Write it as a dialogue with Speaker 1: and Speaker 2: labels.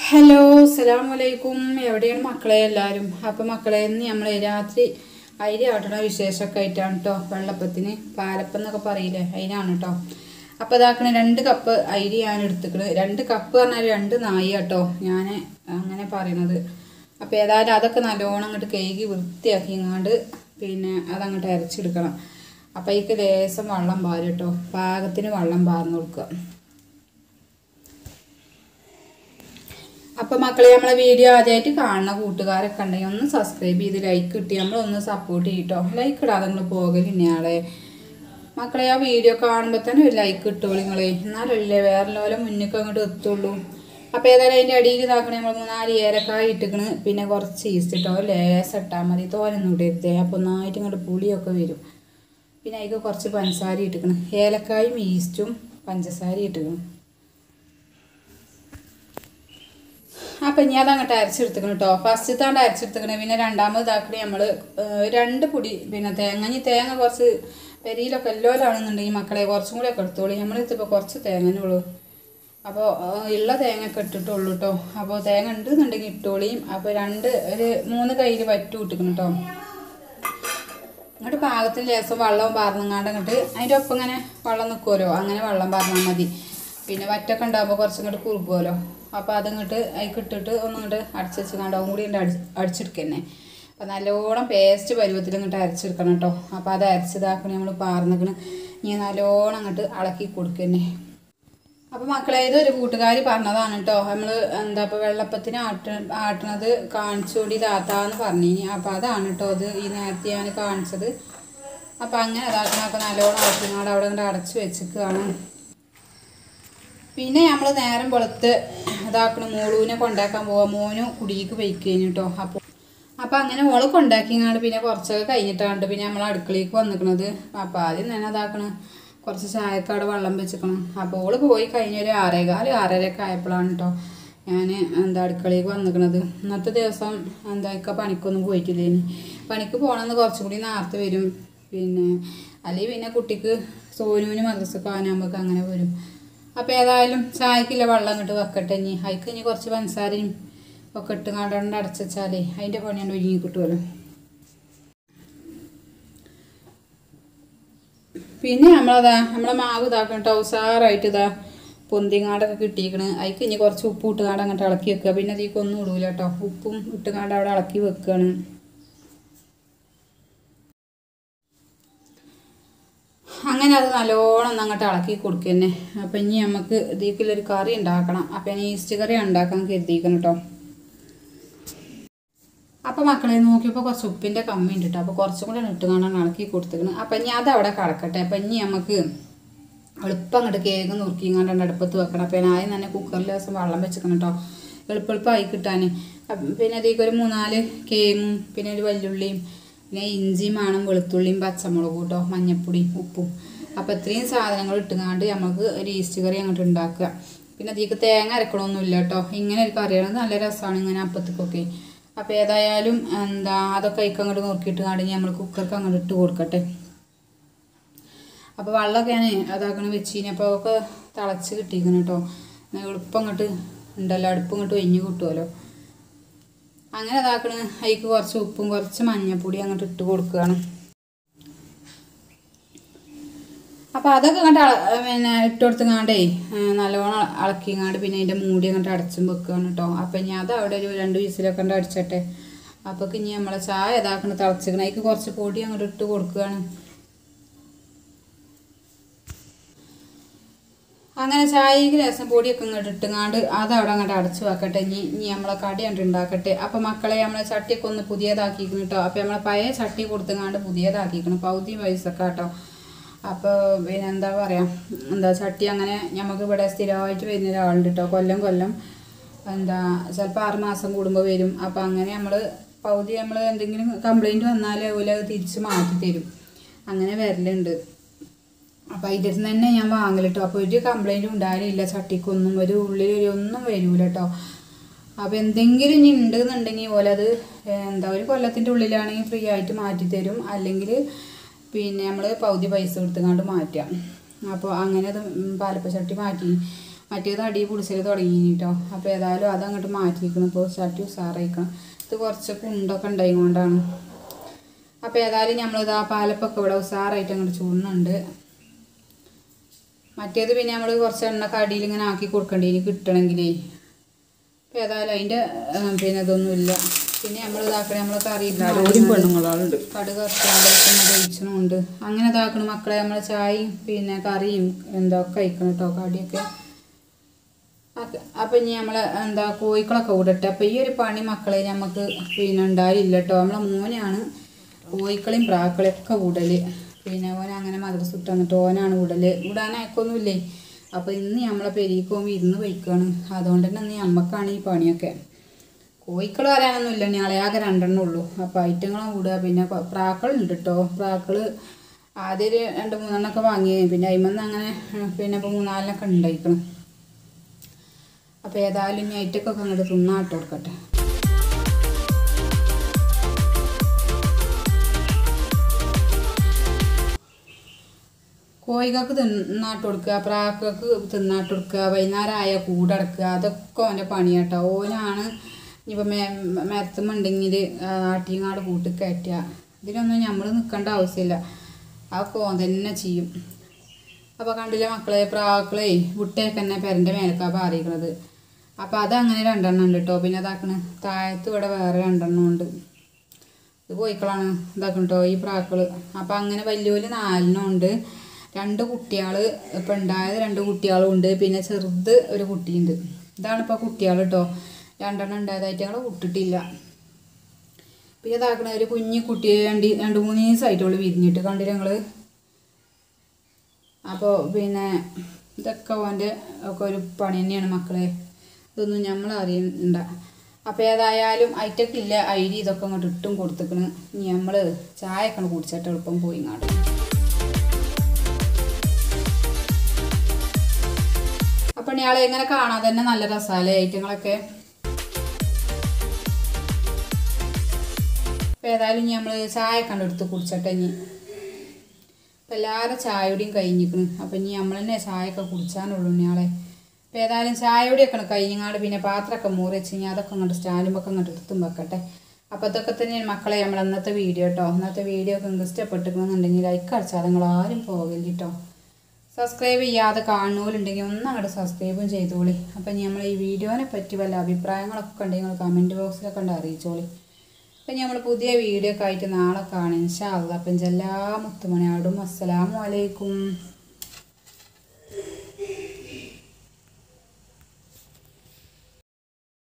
Speaker 1: hello അസ്സലാം വലൈക്കും എവിടെയാണ് മക്കളെ എല്ലാവരും അപ്പം മക്കളെ ഇന്ന് നമ്മൾ രാത്രി അരി ആട്ടണ വിശേഷമൊക്കെ ആയിട്ടാണ് കേട്ടോ വെള്ളപ്പത്തിന് പാലപ്പം എന്നൊക്കെ പറയില്ലേ അതിനാണ് കേട്ടോ അപ്പോൾ ഇതാക്കണ രണ്ട് കപ്പ് അരി ഞാൻ എടുത്തുക്കണ് രണ്ട് കപ്പ് പറഞ്ഞാൽ രണ്ട് നായി കേട്ടോ ഞാൻ അങ്ങനെ പറയണത് അപ്പോൾ ഏതായാലും അതൊക്കെ നല്ലോണം അങ്ങോട്ട് കഴുകി വൃത്തിയാക്കി ഇങ്ങാണ്ട് പിന്നെ അതങ്ങോട്ട് അരച്ചെടുക്കണം അപ്പോൾ അതിക്ക് ലേശം വെള്ളം പാരും കേട്ടോ പാകത്തിന് വെള്ളം പാർന്ന് കൊടുക്കുക അപ്പോൾ മക്കളെ നമ്മളെ വീഡിയോ ആദ്യമായിട്ട് കാണുന്ന കൂട്ടുകാരൊക്കെ ഉണ്ടെങ്കിൽ ഒന്ന് സബ്സ്ക്രൈബ് ചെയ്ത് ലൈക്ക് കിട്ടി നമ്മളൊന്ന് സപ്പോർട്ട് ചെയ്യട്ടോ ലൈക്ക് ഇടാതെ നിങ്ങൾ പോകലിന്നയാളെ മക്കളെ ആ വീഡിയോ കാണുമ്പോൾ തന്നെ ഒരു ലൈക്ക് കിട്ടുള്ളൂ നിങ്ങളെ എന്നാലല്ലേ വേറെ ലോലെ മുന്നിലേക്ക് അങ്ങോട്ട് എത്തുള്ളൂ അപ്പോൾ ഏതായാലും അതിൻ്റെ അടിയിൽ ഇതാക്കണേ നമ്മൾ മൂന്നാല് ഏലക്കായ ഇട്ടിക്കണ് പിന്നെ കുറച്ച് ഈസ്റ്റ് ഇട്ടോ ലേസം ഇട്ടാൽ മതി തോനൊന്നും ഇടരുതേ അപ്പോൾ ഒന്നായിട്ട് ഇങ്ങോട്ട് പുളിയൊക്കെ വരും പിന്നെ അതിൽ കുറച്ച് പഞ്ചസാര ഇട്ടിക്കണ് ഏലക്കായും ഈസ്റ്റും പഞ്ചസാര ഇട്ടിക്കണ് അപ്പം ഇനി അതങ്ങോട്ട് അരച്ചെടുത്തിക്കണം കേട്ടോ ഫസ്റ്റത്താണ്ട് അരച്ചെടുത്തിക്കണേ പിന്നെ രണ്ടാമത് ഇതാക്കണേ നമ്മൾ രണ്ട് പൊടി പിന്നെ തേങ്ങ ഇനി തേങ്ങ കുറച്ച് പെരിയിലൊക്കെ എല്ലാവരാണെന്നുണ്ടെങ്കിൽ മക്കളെ കുറച്ചും കൂടെ ഒക്കെ എടുത്തോളൂ നമ്മളിപ്പോൾ കുറച്ച് തേങ്ങനേ ഉള്ളൂ അപ്പോൾ ഉള്ള തേങ്ങ ഒക്കെ ഇട്ടിട്ടുള്ളൂ കേട്ടോ അപ്പോൾ തേങ്ങ ഉണ്ടെന്നുണ്ടെങ്കിൽ ഇട്ടോളിയും അപ്പോൾ രണ്ട് ഒരു മൂന്ന് കയ്യിൽ വറ്റു ഇട്ടിക്കണം കേട്ടോ അങ്ങോട്ട് പാകത്തിന് ലേസം വെള്ളം പാർന്നങ്ങാണ്ട് അങ്ങോട്ട് അതിൻ്റെ ഒപ്പം ഇങ്ങനെ വെള്ളം നിൽക്കുമല്ലോ അങ്ങനെ വെള്ളം പാർന്നാൽ മതി പിന്നെ വറ്റൊക്കെ ഉണ്ടാകുമ്പോൾ കുറച്ചും ഇങ്ങോട്ട് കുറുക്കുമല്ലോ അപ്പോൾ അതിങ്ങോട്ട് അതിക്ക് ഇട്ടിട്ട് ഒന്നിങ്ങോട്ട് അടച്ച് വെച്ചുകൊണ്ട് അതും കൂടി ഉണ്ട് അടിച്ച് അടിച്ചെടുക്കന്നെ അപ്പോൾ നല്ലോണം പേസ്റ്റ് പരുവത്തിൽ ഇങ്ങോട്ട് അരച്ചെടുക്കണം കേട്ടോ അപ്പോൾ അത് അരച്ചതാക്കണേ നമ്മൾ പാർന്നിക്കണ് ഇനി നല്ലോണം അങ്ങോട്ട് ഇളക്കി കൊടുക്കന്നെ അപ്പോൾ മക്കളെ ഇതൊരു കൂട്ടുകാരി പറഞ്ഞതാണ് കേട്ടോ നമ്മൾ എന്താ ഇപ്പോൾ വെള്ളപ്പത്തിന് ആട്ട ആട്ടണത് കാണിച്ചുകൂടി താത്താന്ന് പറഞ്ഞിനി അപ്പോൾ അതാണ് കേട്ടോ ഇത് ഈ നേരത്തെ ഞാൻ കാണിച്ചത് അപ്പോൾ അങ്ങനെ അതാക്കണം അപ്പോൾ നല്ലോണം ആട്ടിനാട് അവിടെ കൊണ്ട് അടച്ച് വെച്ചിക്കുകയാണ് പിന്നെ നമ്മൾ നേരം വെളുത്ത് ഇതാക്കണം മോളൂനെ കൊണ്ടാക്കാൻ പോവാം മോന് കുടിക്ക് പോയിക്കഴിഞ്ഞു കേട്ടോ അപ്പോൾ അപ്പോൾ അങ്ങനെ ഓള് കൊണ്ടാക്കിങ്ങാണ്ട് പിന്നെ കുറച്ചൊക്കെ കഴിഞ്ഞിട്ടാണ്ട് പിന്നെ നമ്മൾ അടുക്കളയ്ക്ക് വന്നിക്കണത് അപ്പോൾ ആദ്യം തന്നെ അതാക്കണം കുറച്ച് ചായക്കാട് വെള്ളം വെച്ചിക്കണം അപ്പോൾ ഓള് പോയി കഴിഞ്ഞൊരു ആറേകാല് ആറരയൊക്കെ ആയപ്പോഴാണ് കേട്ടോ ഞാൻ എന്താ അടുക്കളയ്ക്ക് വന്നിക്കണത് ഇന്നത്തെ ദിവസം എന്താ ഇക്ക പണിക്കൊന്നും പോയിട്ടില്ലേനി പണിക്ക് പോകണമെന്ന് കുറച്ചും കൂടി നേരത്തെ വരും പിന്നെ അല്ലെങ്കിൽ പിന്നെ കുട്ടിക്ക് സോനുവിന് മദ്രസക്ക് പോകാനാകുമ്പോൾ അങ്ങനെ വരും അപ്പോൾ ഏതായാലും ചായക്കില്ല വെള്ളം ഇങ്ങോട്ട് വെക്കട്ടെ ഇനി അതിക്ക് ഇനി കുറച്ച് പഞ്ചസാരയും ഒക്കെ ഇട്ട് കണ്ടണ്ട് അടച്ചു വെച്ചാലേ അതിൻ്റെ പണിയാണ് ഒരുങ്ങി കിട്ടുമല്ലോ പിന്നെ നമ്മളതാ നമ്മളെ മാവ് ഇതാക്കണം കേട്ടോ ഉസാറായിട്ട് ഇതാ പൊന്തിങ്ങാടൊക്കെ കിട്ടിയിരിക്കണ് അതിക്ക് ഇനി കുറച്ച് ഉപ്പ് ഇട്ടുകാണ്ട് അങ്ങോട്ട് ഇളക്കി വെക്കുക പിന്നെ അതിലേക്ക് ഒന്നും ഇടൂല കേട്ടോ ഉപ്പും ഇട്ടുകാണ്ട് അവിടെ ഇളക്കി വെക്കുകയാണ് അങ്ങനെ അത് നല്ലോണം ഒന്ന് അങ്ങോട്ട് ഇളക്കി കൊടുക്കുക തന്നെ അപ്പം ഇനി നമുക്ക് ഇതിലേക്കുള്ളൊരു കറി ഉണ്ടാക്കണം അപ്പം ഇനി ഈസ്റ്റ് കറി ഉണ്ടാക്കാൻ കരുതിയിരിക്കണം കേട്ടോ അപ്പം മക്കളെ നോക്കിയപ്പോൾ കുറച്ച് ഉപ്പിൻ്റെ കമ്മി ഉണ്ട് കേട്ടോ അപ്പോൾ കുറച്ചും കൂടെ ഇട്ട് കാണാൻ ഇളക്കി കൊടുത്തിക്കണം അപ്പം ഇനി അത് അവിടെ കിടക്കട്ടെ അപ്പം ഇനി നമുക്ക് എളുപ്പം അങ്ങോട്ട് കേക്ക് നുറുക്കിങ്ങാണ്ട് അടുപ്പത്ത് വെക്കണം അപ്പം ഞാൻ ആദ്യം തന്നെ കുക്കറിൽ ദിവസം വെള്ളം വെച്ചിക്കണം കേട്ടോ എളുപ്പം എളുപ്പമായി കിട്ടാൻ പിന്നെ അതിലേക്ക് ഒരു മൂന്നാല് കേങ്ങും പിന്നെ ഒരു വല്യുള്ളിയും പിന്നെ ഇഞ്ചിയും വേണം വെളുത്തുള്ളിയും പച്ചമുളകും കേട്ടോ മഞ്ഞപ്പൊടിയും ഉപ്പും അപ്പോൾ ഇത്രയും സാധനങ്ങൾ ഇട്ടുങ്ങാണ്ട് നമുക്ക് ഒരു ഈസ്റ്റ് കറി അങ്ങോട്ട് ഉണ്ടാക്കുക പിന്നെ അതിലേക്ക് തേങ്ങ അരക്കണമൊന്നുമില്ല കേട്ടോ ഇങ്ങനെ ഒരു കറിയാണ് നല്ല രസമാണ് ഇങ്ങനെ അപ്പത്തേക്കൊക്കെ അപ്പോൾ ഏതായാലും എന്താ അതൊക്കെ അതിക്ക് അങ്ങോട്ട് നോക്കിയിട്ട് കാണ്ടി നമ്മൾ കുക്കർക്ക് അങ്ങോട്ട് ഇട്ട് കൊടുക്കട്ടെ അപ്പോൾ വെള്ളമൊക്കെ ഞാൻ അതാക്കണം വെച്ചിന് അപ്പോൾ ഒക്കെ തിളച്ച് കിട്ടിയിരിക്കണം കേട്ടോ എളുപ്പം അങ്ങോട്ട് ഉണ്ടല്ലോ അടുപ്പ് ഇങ്ങോട്ട് ഒഴിഞ്ഞ് കിട്ടുമല്ലോ അങ്ങനെ അതാക്കണ അതിക്ക് കുറച്ച് ഉപ്പും കുറച്ച് മഞ്ഞൾപ്പൊടി അങ്ങോട്ട് ഇട്ട് കൊടുക്കുകയാണ് അപ്പോൾ അതൊക്കെ അങ്ങോട്ട് പിന്നെ ഇട്ട് കൊടുത്തങ്ങാണ്ടേ നല്ലോണം ഇളക്കിങ്ങാണ്ട് പിന്നെ അതിൻ്റെ മൂടി അങ്ങോട്ട് അടച്ചും വെക്കുകയാണ് കേട്ടോ അപ്പം ഇനി അത് അവിടെ ഒരു രണ്ട് വീസിലൊക്കെ ഉണ്ട് അടിച്ചട്ടെ അപ്പോൾ ഇനി നമ്മളെ ചായ ഇതാക്കണ തിളച്ചിക്കണം അതിക്ക് കുറച്ച് പൊടി അങ്ങോട്ട് ഇട്ട് കൊടുക്കുകയാണ് അങ്ങനെ ചായക്ക് രസം പൊടിയൊക്കെ ഇങ്ങോട്ട് ഇട്ടുങ്ങാണ്ട് അത് അവിടെ അങ്ങോട്ട് അടച്ചു വെക്കട്ടെ ഇനി ഇനി നമ്മളെ കടി കണ്ട് ഉണ്ടാക്കട്ടെ അപ്പം മക്കളെ നമ്മളെ ചട്ടിയൊക്കെ ഒന്ന് പുതിയതാക്കിക്കണം കേട്ടോ അപ്പം നമ്മളെ പഴയ ചട്ടി കൊടുത്തുങ്ങാണ്ട് പുതിയതാക്കിക്കണം പകുതി പൈസക്കെ കേട്ടോ അപ്പോൾ പിന്നെ എന്താ പറയുക എന്താ ചട്ടി അങ്ങനെ നമുക്ക് ഇവിടെ സ്ഥിരമായിട്ട് വരുന്ന ഒരാളുണ്ട് കേട്ടോ കൊല്ലം കൊല്ലം എന്താ ചിലപ്പോൾ ആറ് മാസം കൂടുമ്പോൾ വരും അപ്പോൾ അങ്ങനെ നമ്മൾ പകുതി നമ്മൾ എന്തെങ്കിലും കംപ്ലൈൻറ്റ് വന്നാൽ അതുപോലെ അത് തിരിച്ച് മാറ്റി തരും അങ്ങനെ വരലുണ്ട് അപ്പോൾ ഇതിൽ നിന്ന് തന്നെ ഞാൻ വാങ്ങലിട്ടോ അപ്പോൾ ഒരു കംപ്ലൈൻറ്റും ഉണ്ടായില്ല ചട്ടിക്കൊന്നും ഒരു ഉള്ളിൽ ഒരു ഒന്നും വരൂല കേട്ടോ അപ്പോൾ എന്തെങ്കിലും ഇനി ഉണ്ടെന്നുണ്ടെങ്കിൽ പോലെ അത് എന്താ ഒരു കൊല്ലത്തിൻ്റെ ഉള്ളിലാണെങ്കിൽ ഫ്രീ ആയിട്ട് മാറ്റി തരും അല്ലെങ്കിൽ പിന്നെ നമ്മൾ പകുതി പൈസ കൊടുത്തുകൊണ്ട് മാറ്റാം അപ്പോൾ അങ്ങനെ അത് പാലപ്പ ചട്ടി മാറ്റി മറ്റേത് അടി പിടിച്ചൽ തുടങ്ങി കേട്ടോ അപ്പോൾ ഏതായാലും അത് അങ്ങോട്ട് മാറ്റിയിരിക്കണം ഇപ്പോൾ ചട്ടി ഉസാറായിക്കണം ഇത് കുറച്ച് കുണ്ടൊക്കെ ഉണ്ടായിക്കൊണ്ടാണ് അപ്പോൾ ഏതായാലും നമ്മളിത് ആ പാലപ്പൊക്കെ ഇവിടെ ഉസാറായിട്ട് അങ്ങോട്ട് ചൂടുന്നുണ്ട് മറ്റേത് പിന്നെ നമ്മൾ കുറച്ച് എണ്ണ കടിയിൽ ഇങ്ങനെ ആക്കി കൊടുക്കേണ്ടി ഇനി കിട്ടണമെങ്കിലേ അപ്പോൾ ഏതായാലും അതിൻ്റെ പിന്നെ ഇതൊന്നുമില്ല പിന്നെ നമ്മൾ ഇതാക്കണേ നമ്മൾ കറി
Speaker 2: ആരോഗ്യം പെണ്ണുങ്ങളാളുണ്ട്
Speaker 1: കടുക് ഒഴിച്ചണമുണ്ട് അങ്ങനെ ഇതാക്കണ മക്കളെ നമ്മളെ ചായയും പിന്നെ കറിയും എന്താ ഒക്കെ കഴിക്കണം കേട്ടോ കടിയൊക്കെ അപ്പ- അപ്പം ഇനി നമ്മളെ എന്താ കോഴിക്കളൊക്കെ വിടട്ടെ അപ്പം ഈ ഒരു പണി മക്കളെ നമുക്ക് പിന്നെ ഉണ്ടായില്ല കേട്ടോ നമ്മളെ മോനാണ് കോഴിക്കളെയും പ്രാക്കളെയും ഒക്കെ വിടല് പിന്നെ ഓൻ അങ്ങനെ മദ്രസ ഇട്ട് വന്നിട്ട് ഓനാണ് വിടല് വിടാൻ അയക്കൊന്നുമില്ലേ അപ്പം ഇന്ന് നമ്മളെ പെരീക്ക് പോകുമ്പോൾ ഇരുന്ന് പോയിക്കാണ് അതുകൊണ്ട് തന്നെ ഇന്ന് നമ്മക്കാണ് ഈ പണിയൊക്കെ കോഴിക്കൾ വരാനൊന്നുമില്ല ഞാളയാകെ രണ്ടെണ്ണം ഉള്ളൂ അപ്പോൾ ഐറ്റങ്ങളും വിടുക പിന്നെ പ- പ്രാക്കളുണ്ട് കേട്ടോ പ്രാക്കൾ ആദ്യം ഒരു രണ്ട് മൂന്നെണ്ണമൊക്കെ വാങ്ങി പിന്നെ അതിമെന്ന് അങ്ങനെ ഉം, പിന്നെ ഇപ്പോൾ മൂന്നാലിനൊക്കെ ഉണ്ടായിക്കണം അപ്പോൾ ഏതായാലും ഇനി ഐറ്റക്കൊക്കെ അങ്ങോട്ട് തിന്നാട്ട് കൊടുക്കട്ടെ കോഴികൾക്ക് തിന്നാട്ട് കൊടുക്കുക പ്രാക്കൾക്ക് തിന്നാട്ട് കൊടുക്കുക വൈകുന്നേരം ആയ കൂടടക്കുക അതൊക്കെ ഓൻ്റെ പണിയാട്ടോ ഓനാണ് ഇനിയിപ്പോൾ മേ മരത്തുമുണ്ടെങ്കിൽ ആട്ടിയങ്ങാട് കൂട്ടി കയറ്റുക ഇതിനൊന്നും നമ്മൾ നിൽക്കേണ്ട ആവശ്യമില്ല അതൊക്കെ ഓൻ തന്നെ ചെയ്യും അപ്പോൾ കണ്ടില്ലേ മക്കളെ പ്രാക്കളെ വിട്ടേക്ക് തന്നെ പെരൻ്റെ മേലക്കാ പാറിയിരിക്കണത് അപ്പോൾ അതങ്ങനെ രണ്ടെണ്ണം ഉണ്ട് കേട്ടോ പിന്നെ അതാക്കണ് താഴത്ത് ഇവിടെ വേറെ രണ്ടെണ്ണം ഉണ്ട് ഇത് കോഴിക്കളാണ് ഇതാക്കണം കേട്ടോ ഈ പ്രാക്കള് അപ്പം അങ്ങനെ വലിയ വലിയ നാലെണ്ണം ഉണ്ട് രണ്ട് കുട്ടികൾ ഇപ്പം ഉണ്ടായത് രണ്ട് കുട്ടികളും ഉണ്ട് പിന്നെ ചെറുത് ഒരു കുട്ടിയുണ്ട് ഇതാണ് ഇപ്പോൾ കുട്ടികൾ കേട്ടോ രണ്ടെണ്ണം ഉണ്ടായതായിട്ട് ഞങ്ങൾ വിട്ടിട്ടില്ല പിന്നെ ഇതാക്കണ ഒരു കുഞ്ഞു കുട്ടി രണ്ട് രണ്ട് മൂന്ന് ദിവസമായിട്ടുള്ളൂ വിരിഞ്ഞിട്ട് കണ്ടില്ല ഞങ്ങൾ അപ്പോൾ പിന്നെ ഇതൊക്കെ ഓൻ്റെ ഒക്കെ ഒരു പണി തന്നെയാണ് മക്കളെ ഇതൊന്നും നമ്മൾ അറിയണ്ട അപ്പോൾ ഏതായാലും ഐറ്റക്കില്ല ഐരി ഇതൊക്കെ അങ്ങോട്ട് ഇട്ടും കൊടുത്തേക്കണ് ഇനി നമ്മൾ ചായ ഒക്കെ കുടിച്ചിട്ട് എളുപ്പം പോയി ഇങ്ങോട്ട് അപ്പം ഇയാളെ ഇങ്ങനെ കാണാൻ തന്നെ നല്ല രസമല്ലേ ഐറ്റങ്ങളൊക്കെ അപ്പോൾ ഏതായാലും ഇനി നമ്മൾ ചായ കണ്ടെടുത്ത് കുടിച്ചിട്ട് ഇനി അപ്പം എല്ലാവരും ചായയുടെയും കഴിഞ്ഞിക്കണ് അപ്പം ഇനി നമ്മൾ തന്നെ ചായയൊക്കെ കുടിച്ചാനുള്ളൂ ഇയാളെ അപ്പം ഏതായാലും ചായയുടെയൊക്കെ കഴിഞ്ഞങ്ങാട് പിന്നെ പാത്രമൊക്കെ മൂറി വെച്ച് കഴിഞ്ഞാൽ അതൊക്കെ അങ്ങോട്ട് സ്റ്റാൻഡുമൊക്കെ അങ്ങോട്ട് എടുത്തും വെക്കട്ടെ അപ്പോൾ ഇതൊക്കെ തന്നെയാണ് മക്കളെ നമ്മൾ ഇന്നത്തെ വീഡിയോ കേട്ടോ ഇന്നത്തെ വീഡിയോ ഒക്കെ നിങ്ങൾക്ക് ഇഷ്ടപ്പെട്ടിരിക്കണമെന്നുണ്ടെങ്കിൽ ലൈക്ക് അടിച്ചാൽ നിങ്ങൾ ആരും പോകില്ല കേട്ടോ സബ്സ്ക്രൈബ് ചെയ്യാതെ കാണുന്നവരുണ്ടെങ്കിൽ ഒന്ന് അങ്ങോട്ട് സബ്സ്ക്രൈബും ചെയ്തോളി അപ്പം നമ്മൾ ഈ വീഡിയോനെ പറ്റി വല്ല അഭിപ്രായങ്ങളൊക്കെ ഉണ്ടെങ്കിൽ നിങ്ങൾ കമൻറ്റ് ബോക്സിലൊക്കെ ഉണ്ട് അറിയിച്ചോളി അപ്പം നമ്മൾ പുതിയ വീഡിയോ ഒക്കെ ആയിട്ട് നാളെ കാണാം ഇൻഷാ അള്ളാ അപ്പം എല്ലാ മുത്തുമണിയാടും അസ്സലാമു അലൈക്കും